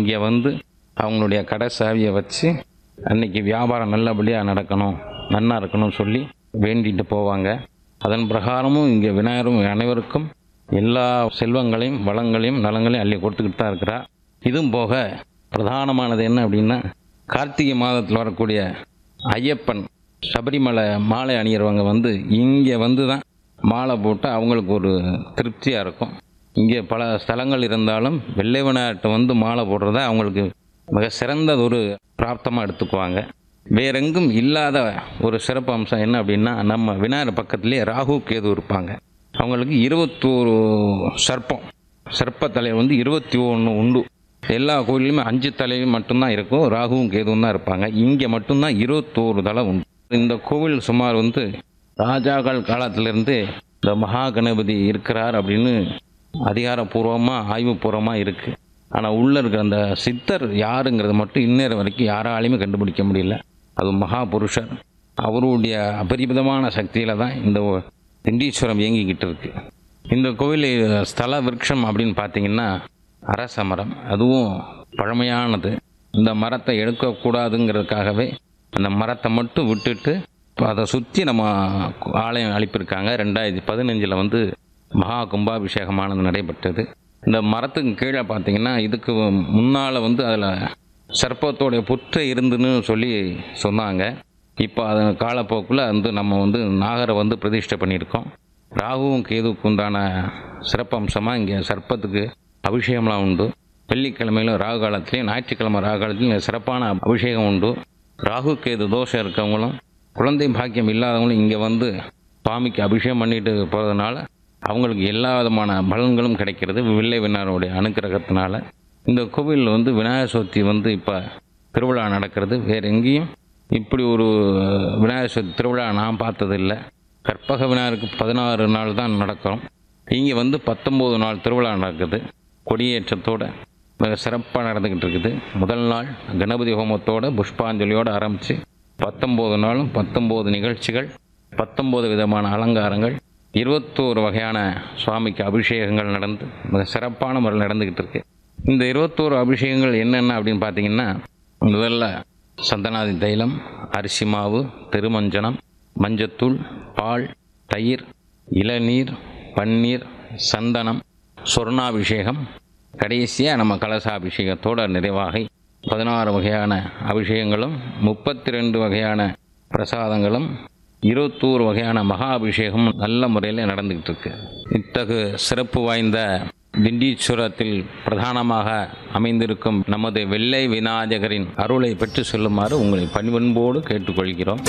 இங்கே வந்து அவங்களுடைய கடை சாவியை வச்சு அன்னைக்கு வியாபாரம் நல்லபடியாக நடக்கணும் நன்னா இருக்கணும்னு சொல்லி வேண்டிட்டு போவாங்க அதன் பிரகாரமும் இங்கே விநாயகரும் அனைவருக்கும் எல்லா செல்வங்களையும் வளங்களையும் நலங்களையும் அள்ளி கொடுத்துக்கிட்டு தான் இருக்கிறார் இதுவும் போக பிரதானமானது என்ன அப்படின்னா கார்த்திகை மாதத்தில் வரக்கூடிய ஐயப்பன் சபரிமலை மாலை அணியிறவங்க வந்து இங்கே வந்து தான் மாலை போட்டு அவங்களுக்கு ஒரு திருப்தியாக இருக்கும் இங்கே பல ஸ்தலங்கள் இருந்தாலும் வெள்ளை விநாயகர்கிட்ட வந்து மாலை போடுறத அவங்களுக்கு மிக சிறந்த ஒரு பிராப்தமாக எடுத்துக்குவாங்க வேறெங்கும் இல்லாத ஒரு சிறப்பு அம்சம் என்ன அப்படின்னா நம்ம விநாயகர் பக்கத்துலேயே ராகு கேது இருப்பாங்க அவங்களுக்கு இருபத்தோரு சர்ப்பம் சர்ப்ப தலை வந்து இருபத்தி ஒன்று உண்டு எல்லா கோயிலுமே அஞ்சு தலையும் மட்டும்தான் இருக்கும் ராகுவும் கேதுவும் தான் இருப்பாங்க இங்கே மட்டும்தான் இருபத்தோரு தலை உண்டு இந்த கோவில் சுமார் வந்து ராஜாக்கள் காலத்திலிருந்து இந்த மகா கணபதி இருக்கிறார் அப்படின்னு அதிகாரப்பூர்வமாக ஆய்வுபூர்வமாக இருக்குது ஆனால் உள்ளே இருக்கிற அந்த சித்தர் யாருங்கிறது மட்டும் இந்நேரம் வரைக்கும் யாராலையுமே கண்டுபிடிக்க முடியல அது மகா புருஷர் அவருடைய அபரிமிதமான சக்தியில் தான் இந்த திண்டீஸ்வரம் இயங்கிக்கிட்டு இருக்கு இந்த கோவில் ஸ்தல விருட்சம் அப்படின்னு பார்த்தீங்கன்னா அரச மரம் அதுவும் பழமையானது இந்த மரத்தை எடுக்கக்கூடாதுங்கிறதுக்காகவே அந்த மரத்தை மட்டும் விட்டுட்டு இப்போ அதை சுற்றி நம்ம ஆலயம் அனுப்பியிருக்காங்க ரெண்டாயிரத்தி பதினஞ்சில் வந்து மகா கும்பாபிஷேகமானது நடைபெற்றது இந்த மரத்துக்கு கீழே பார்த்தீங்கன்னா இதுக்கு முன்னால் வந்து அதில் சர்ப்பத்தோடைய புற்று இருந்துன்னு சொல்லி சொன்னாங்க இப்போ அது காலப்போக்கில் வந்து நம்ம வந்து நாகரை வந்து பிரதிஷ்டை பண்ணியிருக்கோம் ராகுவும் கேதுவுக்கு உண்டான சிறப்பம்சமாக இங்கே சர்ப்பத்துக்கு அபிஷேகம்லாம் உண்டு வெள்ளிக்கிழமையில ராகு காலத்துலேயும் ஞாயிற்றுக்கிழமை ராகு காலத்துலையும் சிறப்பான அபிஷேகம் உண்டு ராகு கேது தோஷம் இருக்கவங்களும் குழந்தை பாக்கியம் இல்லாதவங்களும் இங்கே வந்து சுவாமிக்கு அபிஷேகம் பண்ணிட்டு போகிறதுனால அவங்களுக்கு எல்லா விதமான பலன்களும் கிடைக்கிறது வில்லை விநாயகருடைய அனுக்கிரகத்தினால இந்த கோவிலில் வந்து விநாயகர் சதுர்த்தி வந்து இப்போ திருவிழா நடக்கிறது வேறு எங்கேயும் இப்படி ஒரு விநாயகர் சதுர்த்தி திருவிழா நான் பார்த்ததில்லை கற்பக விநாயகருக்கு பதினாறு நாள் தான் நடக்கும் இங்கே வந்து பத்தொம்போது நாள் திருவிழா நடக்குது கொடியேற்றத்தோட மிக சிறப்பாக நடந்துக்கிட்டு இருக்குது முதல் நாள் கணபதி ஹோமத்தோட புஷ்பாஞ்சலியோடு ஆரம்பித்து பத்தொம்போது நாளும் பத்தொம்போது நிகழ்ச்சிகள் பத்தொம்போது விதமான அலங்காரங்கள் இருபத்தோரு வகையான சுவாமிக்கு அபிஷேகங்கள் நடந்து மிக சிறப்பான முறையில் நடந்துக்கிட்டு இருக்கு இந்த இருபத்தோரு அபிஷேகங்கள் என்னென்ன அப்படின்னு பார்த்தீங்கன்னா முதல்ல சந்தனாதி தைலம் அரிசி மாவு திருமஞ்சனம் மஞ்சத்தூள் பால் தயிர் இளநீர் பன்னீர் சந்தனம் சொர்ணாபிஷேகம் கடைசியாக நம்ம கலசாபிஷேகத்தோட நிறைவாகி பதினாறு வகையான அபிஷேகங்களும் முப்பத்தி ரெண்டு வகையான பிரசாதங்களும் இருபத்தோரு வகையான மகா அபிஷேகமும் நல்ல முறையில் நடந்துக்கிட்டு இருக்கு இத்தகு சிறப்பு வாய்ந்த திண்டீஸ்வரத்தில் பிரதானமாக அமைந்திருக்கும் நமது வெள்ளை விநாயகரின் அருளை பெற்று செல்லுமாறு உங்களை பணிவன்போடு கேட்டுக்கொள்கிறோம்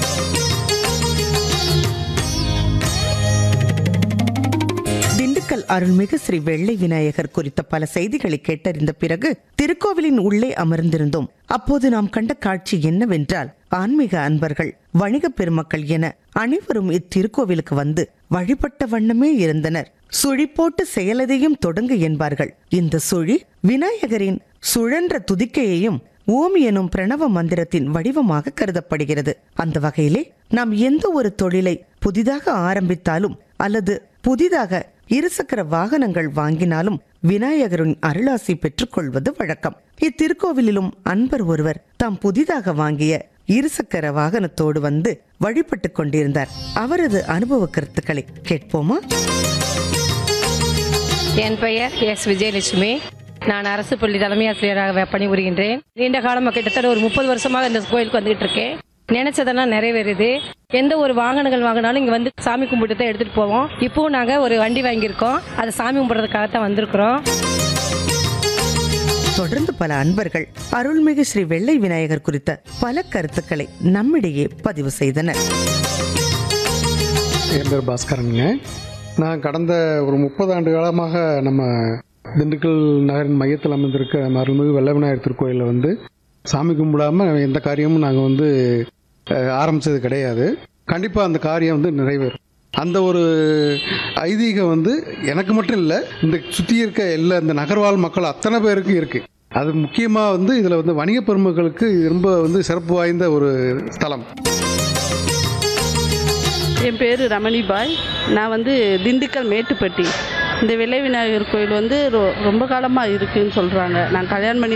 திண்டுக்கல் அருள்மிகு ஸ்ரீ வெள்ளை விநாயகர் குறித்த பல செய்திகளை கேட்டறிந்த பிறகு திருக்கோவிலின் உள்ளே அமர்ந்திருந்தோம் அப்போது நாம் கண்ட காட்சி என்னவென்றால் ஆன்மீக அன்பர்கள் வணிக பெருமக்கள் என அனைவரும் இத்திருக்கோவிலுக்கு வந்து வழிபட்ட வண்ணமே இருந்தனர் சுழி போட்டு செயலதையும் தொடங்கு என்பார்கள் இந்த சுழி விநாயகரின் சுழன்ற துதிக்கையையும் ஓம் எனும் பிரணவ மந்திரத்தின் வடிவமாக கருதப்படுகிறது அந்த வகையிலே நாம் எந்த ஒரு தொழிலை புதிதாக ஆரம்பித்தாலும் அல்லது புதிதாக இருசக்கர வாகனங்கள் வாங்கினாலும் விநாயகரின் அருளாசி பெற்றுக்கொள்வது வழக்கம் இத்திருக்கோவிலிலும் அன்பர் ஒருவர் தாம் புதிதாக வாங்கிய இருசக்கர வாகனத்தோடு வந்து வழிபட்டுக் கொண்டிருந்தார் அவரது அனுபவ கருத்துக்களை கேட்போமா என் பெயர் எஸ் விஜயலட்சுமி நான் அரசு பள்ளி தலைமை ஆசிரியராக பணிபுரிகின்றேன் நீண்ட காலமாக கிட்டத்தட்ட ஒரு முப்பது வருஷமாக இந்த கோயிலுக்கு வந்துகிட்டு இருக்கேன் நினைச்சதெல்லாம் நிறைவேறுது எந்த ஒரு வாகனங்கள் வாங்கினாலும் இங்க வந்து சாமி கும்பிட்டு தான் எடுத்துட்டு போவோம் இப்பவும் நாங்க ஒரு வண்டி வாங்கியிருக்கோம் அதை சாமி கும்பிடுறதுக்காக தான் வந்திருக்கிறோம் தொடர்ந்து பல அன்பர்கள் அருள்மிகு ஸ்ரீ வெள்ளை விநாயகர் குறித்த பல கருத்துக்களை நம்மிடையே பதிவு செய்தனர் என் பேர் பாஸ்கரனுங்க நான் கடந்த ஒரு முப்பது ஆண்டு காலமாக நம்ம திண்டுக்கல் நகரின் மையத்தில் அமைந்திருக்க நம்ம அருள்மிகு வெள்ள விநாயகர் திருக்கோயிலில் வந்து சாமி கும்பிடாமல் எந்த காரியமும் நாங்கள் வந்து அஹ், ஆரம்பிச்சது கிடையாது கண்டிப்பாக அந்த காரியம் வந்து நிறைவேறும் அந்த ஒரு ஐதீகம் வந்து எனக்கு மட்டும் இல்லை இந்த சுற்றி இருக்க எல்லா இந்த நகர்வாழ் மக்கள் அத்தனை பேருக்கும் இருக்கு அது முக்கியமாக வந்து இதில் வந்து வணிக பெருமக்களுக்கு இது ரொம்ப வந்து சிறப்பு வாய்ந்த ஒரு ஸ்தலம் என் பேர் ரமணி பாய் நான் வந்து திண்டுக்கல் மேட்டுப்பட்டி இந்த வெள்ளை விநாயகர் கோயில் வந்து ரொ- ரொம்ப காலமாக இருக்குன்னு சொல்கிறாங்க நான் கல்யாணம் பண்ணி